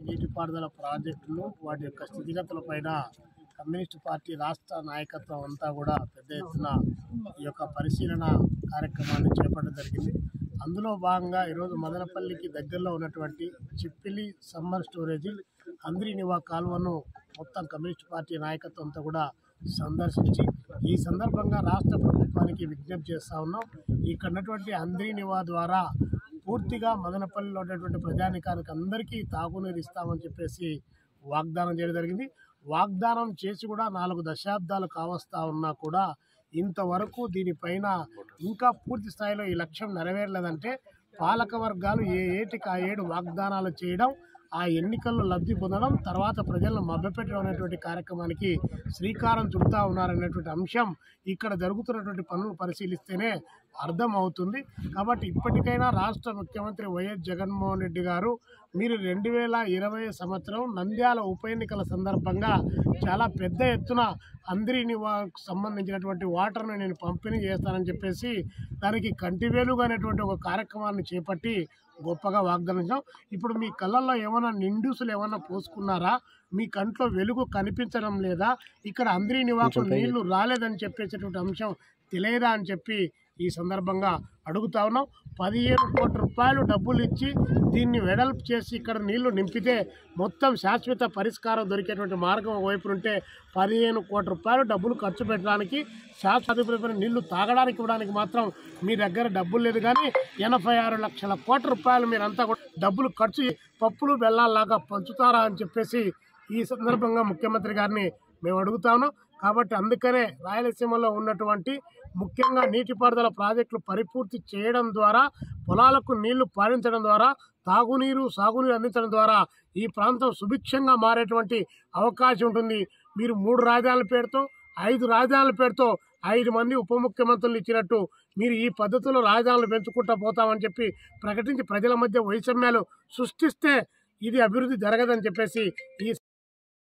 నీటిపారుదల ప్రాజెక్టులు వాటి యొక్క స్థితిగతులపైన కమ్యూనిస్టు పార్టీ రాష్ట్ర నాయకత్వం అంతా కూడా పెద్ద ఎత్తున ఈ యొక్క పరిశీలన కార్యక్రమాన్ని చేపట్టడం జరిగింది అందులో భాగంగా ఈరోజు మదనపల్లికి దగ్గరలో ఉన్నటువంటి చిప్పిలి సమ్మర్ స్టోరేజీ అంద్రి నివా కాలువను మొత్తం కమ్యూనిస్ట్ పార్టీ నాయకత్వంతో కూడా సందర్శించి ఈ సందర్భంగా రాష్ట్ర ప్రభుత్వానికి విజ్ఞప్తి చేస్తా ఉన్నాం ఇక్కడ ఉన్నటువంటి అంద్రి నివా ద్వారా పూర్తిగా మదనపల్లిలో ఉన్నటువంటి ప్రజానికానికి అందరికీ తాగునీరు ఇస్తామని చెప్పేసి వాగ్దానం చేయడం జరిగింది వాగ్దానం చేసి కూడా నాలుగు దశాబ్దాలు కావస్తా ఉన్నా కూడా ఇంతవరకు దీనిపైన ఇంకా పూర్తి స్థాయిలో ఈ లక్ష్యం నెరవేరలేదంటే పాలక వర్గాలు ఏ ఏటికి ఆ ఏడు వాగ్దానాలు చేయడం ఆ ఎన్నికల్లో లబ్ధి పొందడం తర్వాత ప్రజలను మభ్యపెట్టడం అనేటువంటి కార్యక్రమానికి శ్రీకారం చుడతా ఉన్నారనేటువంటి అంశం ఇక్కడ జరుగుతున్నటువంటి పనులు పరిశీలిస్తేనే అర్థం అవుతుంది కాబట్టి ఇప్పటికైనా రాష్ట్ర ముఖ్యమంత్రి వైఎస్ జగన్మోహన్ రెడ్డి గారు మీరు రెండు వేల ఇరవై సంవత్సరం నంద్యాల ఉప ఎన్నికల సందర్భంగా చాలా పెద్ద ఎత్తున అందరి నివాకు సంబంధించినటువంటి వాటర్ను నేను పంపిణీ చేస్తానని చెప్పేసి దానికి కంటివేలుగా అనేటువంటి ఒక కార్యక్రమాన్ని చేపట్టి గొప్పగా వాగ్దానించాం ఇప్పుడు మీ కళ్ళల్లో ఏమైనా నిండుసులు ఏమైనా పోసుకున్నారా మీ కంట్లో వెలుగు కనిపించడం లేదా ఇక్కడ అందరి నివాకు నీళ్లు రాలేదని చెప్పేసేటువంటి అంశం తెలియదా అని చెప్పి ఈ సందర్భంగా అడుగుతా ఉన్నాం పదిహేను కోట్ల రూపాయలు డబ్బులు ఇచ్చి దీన్ని వెడల్పు చేసి ఇక్కడ నీళ్లు నింపితే మొత్తం శాశ్వత పరిష్కారం దొరికేటువంటి మార్గం ఒకవైపు ఉంటే పదిహేను కోట్ల రూపాయలు డబ్బులు ఖర్చు పెట్టడానికి శాశ్వత నీళ్లు తాగడానికి ఇవ్వడానికి మాత్రం మీ దగ్గర డబ్బులు లేదు కానీ ఎనభై ఆరు లక్షల కోట్ల రూపాయలు మీరంతా కూడా డబ్బులు ఖర్చు చేసి పప్పులు బెల్లాల్లాగా పంచుతారా అని చెప్పేసి ఈ సందర్భంగా ముఖ్యమంత్రి గారిని మేము అడుగుతాను కాబట్టి అందుకనే రాయలసీమలో ఉన్నటువంటి ముఖ్యంగా నీటిపారుదల ప్రాజెక్టులు పరిపూర్తి చేయడం ద్వారా పొలాలకు నీళ్లు పారించడం ద్వారా తాగునీరు సాగునీరు అందించడం ద్వారా ఈ ప్రాంతం సుభిక్షంగా మారేటువంటి అవకాశం ఉంటుంది మీరు మూడు రాజధానుల పేరుతో ఐదు రాజధానుల పేరుతో ఐదు మంది ఉప ముఖ్యమంత్రులు ఇచ్చినట్టు మీరు ఈ పద్ధతిలో రాజధానులు పెంచుకుంటా పోతామని చెప్పి ప్రకటించి ప్రజల మధ్య వైషమ్యాలు సృష్టిస్తే ఇది అభివృద్ధి జరగదని చెప్పేసి ఈ